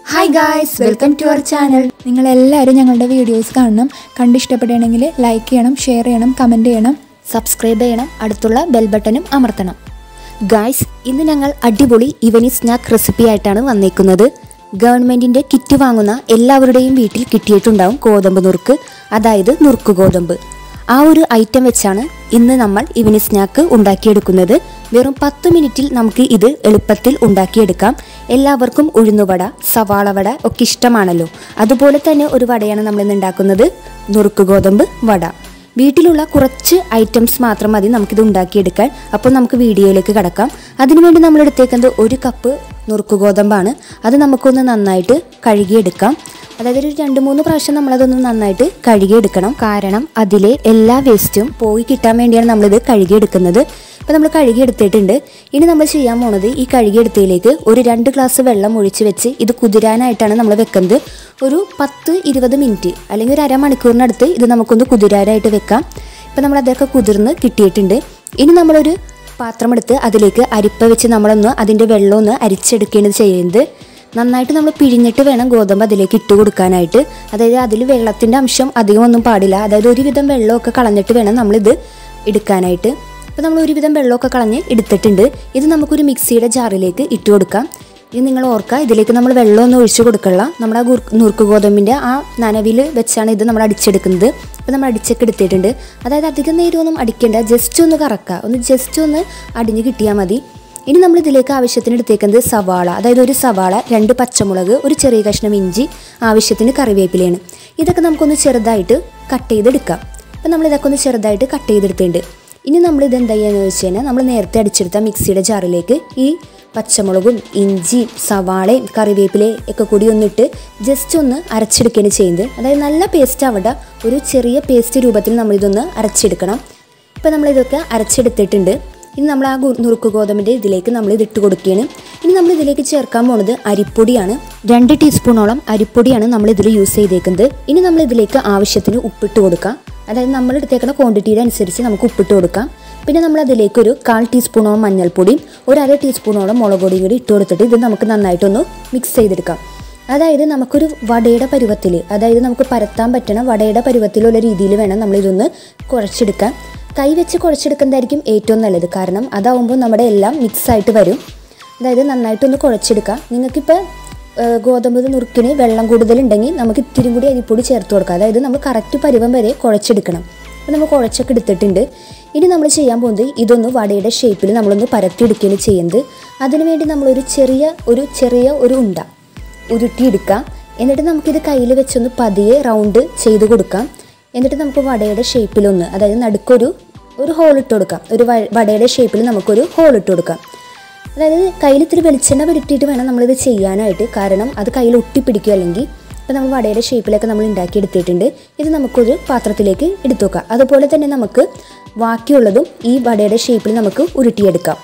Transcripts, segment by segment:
hi guys welcome to our channel നിങ്ങൾ എല്ലാവരും ഞങ്ങളുടെ വീഡിയോസ് കാണണം കണ്ടിഷ്ടപ്പെടുകയാണെങ്കിൽ ലൈക്ക് ചെയ്യണം ഷെയർ ചെയ്യണം കമൻറ്റ് ചെയ്യണം സബ്സ്ക്രൈബ് ചെയ്യണം അടുത്തുള്ള ബെൽ ബട്ടണും അമർത്തണം ഗായ്സ് ഇന്ന് ഞങ്ങൾ അടിപൊളി ഇവനി സ്നാക്ക് റെസിപ്പി ആയിട്ടാണ് വന്നേക്കുന്നത് ഗവൺമെൻറ്റിൻ്റെ കിറ്റ് വാങ്ങുന്ന എല്ലാവരുടെയും വീട്ടിൽ കിട്ടിയിട്ടുണ്ടാവും ഗോതമ്പ് നുറുക്ക് അതായത് നുറുക്ക് ഗോതമ്പ് ആ ഒരു ഐറ്റം വെച്ചാണ് ഇന്ന് നമ്മൾ ഇവനി സ്നാക്ക് ഉണ്ടാക്കിയെടുക്കുന്നത് വെറും പത്ത് മിനിറ്റിൽ നമുക്ക് ഇത് എളുപ്പത്തിൽ ഉണ്ടാക്കിയെടുക്കാം എല്ലാവർക്കും ഉഴുന്നുവട സവാള വട ഒക്കെ ഇഷ്ടമാണല്ലോ അതുപോലെ തന്നെ ഒരു വടയാണ് നമ്മൾ ഇന്ന് ഉണ്ടാക്കുന്നത് നുറുക്ക് ഗോതമ്പ് വട വീട്ടിലുള്ള കുറച്ച് ഐറ്റംസ് മാത്രം മതി നമുക്കിത് ഉണ്ടാക്കിയെടുക്കാൻ അപ്പോൾ നമുക്ക് വീഡിയോയിലേക്ക് കടക്കാം അതിനുവേണ്ടി നമ്മൾ എടുത്തേക്കുന്നത് ഒരു കപ്പ് നുറുക്ക് ഗോതമ്പാണ് അത് നമുക്കൊന്ന് നന്നായിട്ട് കഴുകിയെടുക്കാം അതായത് ഒരു രണ്ട് മൂന്ന് പ്രാവശ്യം നമ്മളതൊന്ന് നന്നായിട്ട് കഴുകിയെടുക്കണം കാരണം അതിലെ എല്ലാ വേസ്റ്റും പോയി കിട്ടാൻ വേണ്ടിയാണ് നമ്മളിത് കഴുകിയെടുക്കുന്നത് അപ്പോൾ നമ്മൾ കഴുകിയെടുത്തിട്ടുണ്ട് ഇനി നമ്മൾ ചെയ്യാൻ പോണത് ഈ കഴുകിയെടുത്തതിലേക്ക് ഒരു രണ്ട് ഗ്ലാസ് വെള്ളം ഒഴിച്ച് വെച്ച് ഇത് കുതിരാനായിട്ടാണ് നമ്മൾ വെക്കുന്നത് ഒരു പത്ത് ഇരുപത് മിനിറ്റ് അല്ലെങ്കിൽ ഒരു അരമണിക്കൂറിനടുത്ത് ഇത് നമുക്കൊന്ന് കുതിരാനായിട്ട് വെക്കാം ഇപ്പം നമ്മൾ അതൊക്കെ കുതിർന്ന് കിട്ടിയിട്ടുണ്ട് ഇനി നമ്മളൊരു പാത്രമെടുത്ത് അതിലേക്ക് അരിപ്പ വെച്ച് നമ്മളൊന്ന് അതിൻ്റെ വെള്ളം ഒന്ന് അരിച്ചെടുക്കുകയാണ് ചെയ്യുന്നത് നന്നായിട്ട് നമ്മൾ പിഴിഞ്ഞിട്ട് വേണം ഗോതമ്പ് അതിലേക്ക് ഇട്ട് കൊടുക്കാനായിട്ട് അതായത് അതിൽ വെള്ളത്തിൻ്റെ അംശം അധികമൊന്നും പാടില്ല അതായത് ഒരുവിധം വെള്ളമൊക്കെ കളഞ്ഞിട്ട് വേണം നമ്മളിത് എടുക്കാനായിട്ട് അപ്പോൾ നമ്മൾ ഒരുവിധം വെള്ളമൊക്കെ കളഞ്ഞ് എടുത്തിട്ടുണ്ട് ഇത് നമുക്കൊരു മിക്സിയുടെ ജാറിലേക്ക് ഇട്ട് കൊടുക്കാം ഇത് നിങ്ങൾ ഓർക്കുക ഇതിലേക്ക് നമ്മൾ വെള്ളമൊന്നും ഒഴിച്ച് കൊടുക്കണ്ട നമ്മുടെ ആ ഗുർ- നുറുക്ക് ഗോതമ്പിൻ്റെ ആ നനവിൽ വെച്ചാണ് ഇത് നമ്മൾ അടിച്ചെടുക്കുന്നത് അപ്പോൾ നമ്മൾ അടിച്ചൊക്കെ എടുത്തിട്ടുണ്ട് അതായത് അധികം നേരമൊന്നും അടിക്കേണ്ട ജസ്റ്റ് ഒന്ന് കറക്കുക ഒന്ന് ജസ്റ്റ് ഒന്ന് അടിഞ്ഞ് കിട്ടിയാൽ മതി ഇനി നമ്മൾ ഇതിലേക്ക് ആവശ്യത്തിന് എടുത്തേക്കുന്നത് സവാള അതായത് ഒരു സവാള രണ്ട് പച്ചമുളക് ഒരു ചെറിയ കഷ്ണം ഇഞ്ചി ആവശ്യത്തിന് കറിവേപ്പിലയാണ് ഇതൊക്കെ നമുക്കൊന്ന് ചെറുതായിട്ട് കട്ട് ചെയ്തെടുക്കാം അപ്പം നമ്മൾ ഇതൊക്കെ ഒന്ന് ചെറുതായിട്ട് കട്ട് ചെയ്തെടുത്തിട്ടുണ്ട് ഇനി നമ്മൾ ഇത് എന്താ ചെയ്യുകയെന്ന് വെച്ച് കഴിഞ്ഞാൽ നമ്മൾ നേരത്തെ അടിച്ചെടുത്ത മിക്സിയുടെ ജാറിലേക്ക് ഈ പച്ചമുളകും ഇഞ്ചി സവാളയും കറിവേപ്പിലയും ഒക്കെ കൂടി ഒന്നിട്ട് ജസ്റ്റ് ഒന്ന് അരച്ചെടുക്കുകയാണ് ചെയ്യുന്നത് അതായത് നല്ല പേസ്റ്റ് ആവണ്ട ഒരു ചെറിയ പേസ്റ്റ് രൂപത്തിൽ നമ്മളിതൊന്ന് അരച്ചെടുക്കണം ഇപ്പം നമ്മളിതൊക്കെ അരച്ചെടുത്തിട്ടുണ്ട് ഇനി നമ്മൾ ആ ഗു- നുറുക്ക് ഗോതമ്പിൻ്റെ ഇതിലേക്ക് നമ്മൾ ഇത് ഇട്ട് കൊടുക്കുകയാണ് ഇനി നമ്മൾ ഇതിലേക്ക് ചേർക്കാൻ പോണത് അരിപ്പൊടിയാണ് രണ്ട് ടീസ്പൂണോളം അരിപ്പൊടിയാണ് നമ്മൾ ഇതിൽ യൂസ് ചെയ്തേക്കുന്നത് ഇനി നമ്മൾ ഇതിലേക്ക് ആവശ്യത്തിന് ഉപ്പിട്ട് കൊടുക്കാം അതായത് നമ്മൾ എടുത്തേക്കുന്ന ക്വാണ്ടിറ്റിയുടെ അനുസരിച്ച് നമുക്ക് ഉപ്പിട്ട് കൊടുക്കാം പിന്നെ നമ്മൾ അതിലേക്ക് ഒരു കാൽ ടീസ്പൂണോളം മഞ്ഞൾപ്പൊടിയും ഒരു അര ടീസ്പൂണോളം മുളക് പൊടിയും കൂടി ഇട്ട് കൊടുത്തിട്ട് ഇത് നമുക്ക് നന്നായിട്ടൊന്ന് മിക്സ് ചെയ്തെടുക്കാം അതായത് നമുക്കൊരു വടയുടെ പരുവത്തിൽ അതായത് നമുക്ക് പരത്താൻ പറ്റണ വടയുടെ പരുവത്തിലുള്ള രീതിയിൽ വേണം നമ്മൾ ഇതൊന്ന് കുഴച്ചെടുക്കാൻ കൈ വെച്ച് കുഴച്ചെടുക്കുന്നതായിരിക്കും ഏറ്റവും നല്ലത് കാരണം അതാവുമ്പോൾ നമ്മുടെ എല്ലാം മിക്സ് ആയിട്ട് വരും അതായത് നന്നായിട്ടൊന്ന് കുഴച്ചെടുക്കാം നിങ്ങൾക്കിപ്പോൾ ഏഹ്, ഗോതമ്പ് നുറുക്കിന് വെള്ളം കൂടുതലുണ്ടെങ്കിൽ നമുക്ക് ഇത്തിരി കൂടി അരിപ്പൊടി ചേർത്ത് കൊടുക്കാം അതായത് നമ്മൾ കറക്റ്റ് പരുവം വരെ കുഴച്ചെടുക്കണം അപ്പോൾ നമ്മൾ കുഴച്ചൊക്കെ എടുത്തിട്ടുണ്ട് ഇനി നമ്മൾ ചെയ്യാൻ പോകുന്നത് ഇതൊന്ന് വടയുടെ ഷേപ്പിൽ നമ്മളൊന്ന് പരത്തിയെടുക്കുകയാണ് ചെയ്യുന്നത് അതിനുവേണ്ടി നമ്മളൊരു ചെറിയ ഒരു ചെറിയ ഒരു ഉണ്ട ഉരുട്ടിയെടുക്കാം എന്നിട്ട് നമുക്കിത് കയ്യിൽ വെച്ചൊന്ന് പതിയെ റൗണ്ട് ചെയ്ത് കൊടുക്കാം എന്നിട്ട് നമുക്ക് വടയുടെ ഷേപ്പിലൊന്ന് അതായത് നടുക്കൊരു ഒരു ഹോൾ ഇട്ട് കൊടുക്കാം ഒരു വ- വടയുടെ ഷേപ്പിൽ നമുക്കൊരു ഹോൾ ഇട്ട് കൊടുക്കാം അതായത് കയ്യിൽ ഇത്തിരി വെളിച്ചെണ്ണ പുരട്ടിയിട്ട് വേണം നമ്മളിത് ചെയ്യാനായിട്ട് കാരണം അത് കയ്യിൽ ഒട്ടിപ്പിടിക്കും അല്ലെങ്കിൽ ഇപ്പോൾ നമ്മൾ വടയുടെ ഷേപ്പിലൊക്കെ നമ്മൾ ഉണ്ടാക്കിയെടുത്തിട്ടുണ്ട് ഇത് നമുക്കൊരു പാത്രത്തിലേക്ക് എടുത്തു വെക്കാം അതുപോലെ തന്നെ നമുക്ക് ബാക്കിയുള്ളതും ഈ വടയുടെ ഷേപ്പിൽ നമുക്ക് ഉരുട്ടിയെടുക്കാം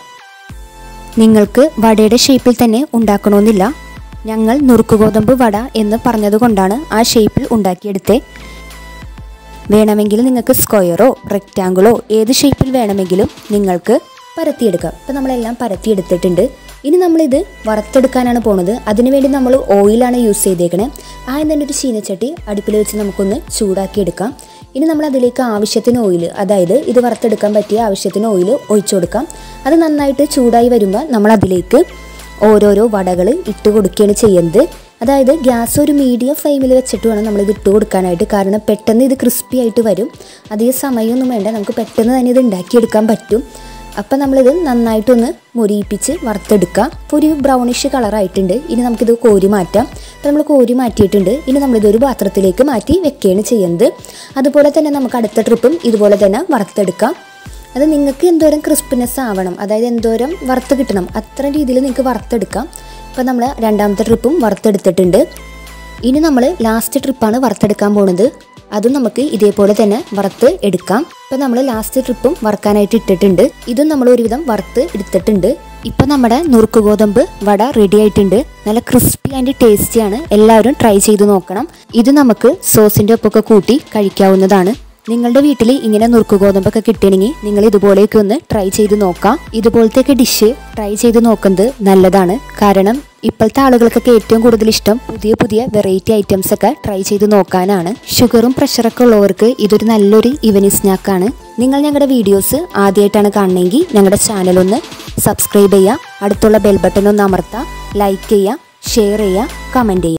നിങ്ങൾക്ക് വടയുടെ ഷേപ്പിൽ തന്നെ ഉണ്ടാക്കണമെന്നില്ല ഞങ്ങൾ നുറുക്ക് ഗോതമ്പ് വട എന്ന് പറഞ്ഞതുകൊണ്ടാണ് ആ ഷേപ്പിൽ ഉണ്ടാക്കിയെടുത്തേ വേണമെങ്കിൽ നിങ്ങൾക്ക് സ്ക്വയറോ റെക്റ്റാങ്കിളോ ഏത് ഷേപ്പിൽ വേണമെങ്കിലും നിങ്ങൾക്ക് പരത്തിയെടുക്കാം ഇപ്പം നമ്മളെല്ലാം പരത്തിയെടുത്തിട്ടുണ്ട് ഇനി നമ്മളിത് വറുത്തെടുക്കാനാണ് പോണത് അതിനുവേണ്ടി നമ്മൾ ഓയിലാണ് യൂസ് ചെയ്തേക്കണേ ആദ്യം തന്നെ ഒരു ചീനച്ചട്ടി അടുപ്പിൽ വെച്ച് നമുക്കൊന്ന് ചൂടാക്കി എടുക്കാം ഇനി നമ്മൾ അതിലേക്ക് ആവശ്യത്തിന് ഓയിൽ അതായത് ഇത് വറുത്തെടുക്കാൻ പറ്റിയ ആവശ്യത്തിന് ഓയിൽ ഒഴിച്ചു കൊടുക്കാം അത് നന്നായിട്ട് ചൂടായി വരുമ്പോൾ നമ്മൾ അതിലേക്ക് ഓരോരോ വടകൾ ഇട്ട് കൊടുക്കുകയാണ് ചെയ്യുന്നത് അതായത് ഗ്യാസ് ഒരു മീഡിയം ഫ്ലെയിമിൽ വെച്ചിട്ട് വേണം നമ്മളിത് ഇട്ട് കൊടുക്കാനായിട്ട് കാരണം പെട്ടെന്ന് ഇത് ക്രിസ്പി ആയിട്ട് വരും അധികം സമയമൊന്നും വേണ്ട നമുക്ക് പെട്ടെന്ന് തന്നെ ഇത് ഉണ്ടാക്കിയെടുക്കാൻ പറ്റും അപ്പം നമ്മളിത് നന്നായിട്ടൊന്ന് മൊരിയിപ്പിച്ച് വറുത്തെടുക്കാം ഇപ്പോൾ ഒരു ബ്രൗണിഷ് കളറായിട്ടുണ്ട് ഇനി നമുക്കിത് കോരി മാറ്റാം അപ്പോൾ നമ്മൾ കോരി മാറ്റിയിട്ടുണ്ട് ഇനി നമ്മളിത് ഒരു പാത്രത്തിലേക്ക് മാറ്റി വെക്കുകയാണ് ചെയ്യുന്നത് അതുപോലെ തന്നെ നമുക്ക് അടുത്ത ട്രിപ്പും ഇതുപോലെ തന്നെ വറുത്തെടുക്കാം അത് നിങ്ങൾക്ക് എന്തോരം ക്രിസ്പിനെസ് ആവണം അതായത് എന്തോരം വറുത്ത് കിട്ടണം അത്ര രീതിയിൽ നിങ്ങൾക്ക് വറുത്തെടുക്കാം ഇപ്പം നമ്മൾ രണ്ടാമത്തെ ട്രിപ്പും വറുത്തെടുത്തിട്ടുണ്ട് ഇനി നമ്മൾ ലാസ്റ്റ് ട്രിപ്പാണ് വറുത്തെടുക്കാൻ പോണത് അതും നമുക്ക് ഇതേപോലെ തന്നെ വറുത്ത് എടുക്കാം ഇപ്പം നമ്മൾ ലാസ്റ്റ് ട്രിപ്പും വറുക്കാനായിട്ട് ഇട്ടിട്ടുണ്ട് ഇതും നമ്മൾ ഒരുവിധം വറുത്ത് എടുത്തിട്ടുണ്ട് ഇപ്പം നമ്മുടെ നുറുക്ക് ഗോതമ്പ് വട റെഡി ആയിട്ടുണ്ട് നല്ല ക്രിസ്പി ആൻഡ് ടേസ്റ്റിയാണ് എല്ലാവരും ട്രൈ ചെയ്ത് നോക്കണം ഇത് നമുക്ക് സോസിൻ്റെ ഒപ്പമൊക്കെ കൂട്ടി കഴിക്കാവുന്നതാണ് നിങ്ങളുടെ വീട്ടിൽ ഇങ്ങനെ നുറുക്ക് ഗോതമ്പൊക്കെ കിട്ടണമെങ്കിൽ നിങ്ങൾ ഇതുപോലെയൊക്കെ ഒന്ന് ട്രൈ ചെയ്ത് നോക്കാം ഇതുപോലത്തെയൊക്കെ ഡിഷ് ട്രൈ ചെയ്ത് നോക്കുന്നത് നല്ലതാണ് കാരണം ഇപ്പോഴത്തെ ആളുകൾക്കൊക്കെ ഏറ്റവും കൂടുതൽ ഇഷ്ടം പുതിയ പുതിയ വെറൈറ്റി ഐറ്റംസ് ഒക്കെ ട്രൈ ചെയ്ത് നോക്കാനാണ് ഷുഗറും പ്രഷറൊക്കെ ഉള്ളവർക്ക് ഇതൊരു നല്ലൊരു ഈവനിങ് സ്നാക്കാണ് നിങ്ങൾ ഞങ്ങളുടെ വീഡിയോസ് ആദ്യമായിട്ടാണ് കാണണമെങ്കിൽ ഞങ്ങളുടെ ചാനൽ ഒന്ന് സബ്സ്ക്രൈബ് ചെയ്യുക അടുത്തുള്ള ബെൽ ബട്ടൺ ഒന്ന് അമർത്തുക ലൈക്ക് ചെയ്യുക ഷെയർ ചെയ്യുക കമൻറ്റ് ചെയ്യുക